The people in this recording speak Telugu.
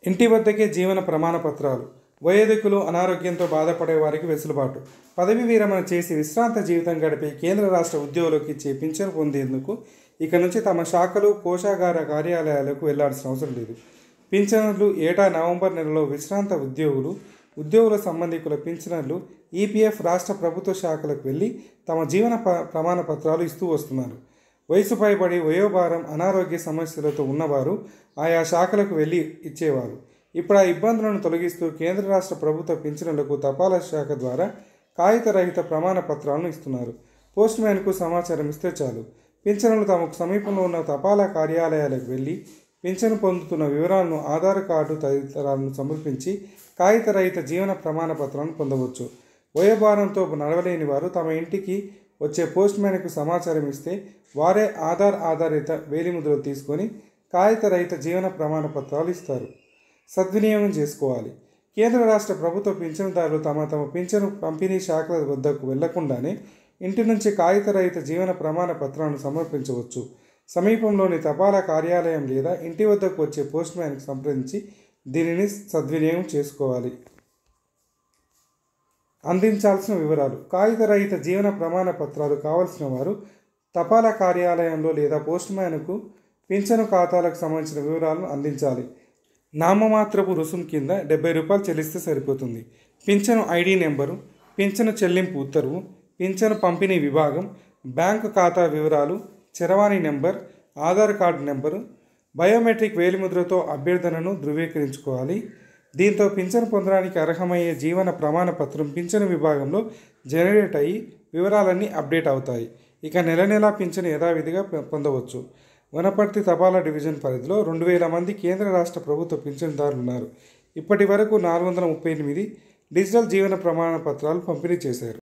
ఇంటి వద్దకే జీవన ప్రమాణ పత్రాలు వయోధికులు అనారోగ్యంతో బాధపడే వారికి వెసులుబాటు పదవి విరమణ చేసి విశ్రాంత జీవితం గడిపే కేంద్ర రాష్ట్ర ఉద్యోగులకు ఇచ్చే పింఛను పొందేందుకు ఇక నుంచి తమ శాఖలు కోశాగార కార్యాలయాలకు వెళ్లాల్సిన అవసరం లేదు పింఛనర్లు ఏటా నవంబర్ నెలలో విశ్రాంత ఉద్యోగులు ఉద్యోగుల సంబంధికుల పింఛనర్లు ఈపీఎఫ్ రాష్ట్ర ప్రభుత్వ శాఖలకు వెళ్ళి తమ జీవన ప- ప్రమాణ పత్రాలు ఇస్తూ వస్తున్నారు వయసు పైబడి వయోభారం అనారోగ్య సమస్యలతో ఉన్నవారు ఆయా శాఖలకు వెళ్ళి ఇచ్చేవారు ఇప్పుడు ఆ ఇబ్బందులను తొలగిస్తూ కేంద్ర రాష్ట్ర ప్రభుత్వ పింఛనులకు తపాలా శాఖ ద్వారా కాగితరహిత ప్రమాణ పత్రాలను ఇస్తున్నారు పోస్ట్ మ్యాన్కు సమాచారం ఇస్తే చాలు పింఛనులు తమకు సమీపంలో ఉన్న తపాలా కార్యాలయాలకు వెళ్ళి పింఛను పొందుతున్న వివరాలను ఆధార్ కార్డు తదితరాలను సమర్పించి కాగితరహిత జీవన ప్రమాణ పత్రాలను పొందవచ్చు వయోభారంతో నడవలేని వారు తమ ఇంటికి వచ్చే పోస్ట్ మ్యాన్కు సమాచారం ఇస్తే వారే ఆధార్ ఆధారిత వేలిముద్రలు తీసుకొని కాగితరహిత జీవన ప్రమాణ పత్రాలు ఇస్తారు సద్వినియోగం చేసుకోవాలి కేంద్ర రాష్ట్ర ప్రభుత్వ పింఛనుదారులు తమ తమ పింఛను పంపిణీ శాఖల వద్దకు వెళ్లకుండానే ఇంటి నుంచి కాగితరహిత జీవన ప్రమాణ పత్రాలను సమర్పించవచ్చు సమీపంలోని తపాలా కార్యాలయం లేదా ఇంటి వద్దకు వచ్చే పోస్ట్ మ్యాన్కి సంప్రదించి దీనిని సద్వినియోగం చేసుకోవాలి అందించాల్సిన వివరాలు కాగితరహిత జీవన ప్రమాణ పత్రాలు కావలసిన వారు తపాలా కార్యాలయంలో లేదా పోస్ట్ మ్యాన్కు పింఛను ఖాతాలకు సంబంధించిన వివరాలను అందించాలి నామమాత్రపు రుసుం కింద డెబ్బై రూపాయలు చెల్లిస్తే సరిపోతుంది పింఛను ఐడి నెంబరు పింఛను చెల్లింపు ఉత్తర్వు పింఛను పంపిణీ విభాగం బ్యాంకు ఖాతా వివరాలు చరవాణి number Aadhaar card number biometric వేలిముద్రతో అభ్యర్థనను ధృవీకరించుకోవాలి దీంతో పింఛను పొందడానికి అర్హమయ్యే జీవన ప్రమాణ పత్రం పింఛను విభాగంలో జనరేట్ అయ్యి వివరాలన్నీ అప్డేట్ అవుతాయి ఇక నెల నెలా పింఛను యథావిధిగా పొ- పొందవచ్చు వనపర్తి తపాలా డివిజన్ పరిధిలో రెండు వేల మంది కేంద్ర రాష్ట్ర ప్రభుత్వ పింఛన్దారులు ఉన్నారు ఇప్పటి వరకు నాలుగు వందల ముప్పై ఎనిమిది డిజిటల్ జీవన ప్రమాణ పత్రాలు పంపిణీ చేశారు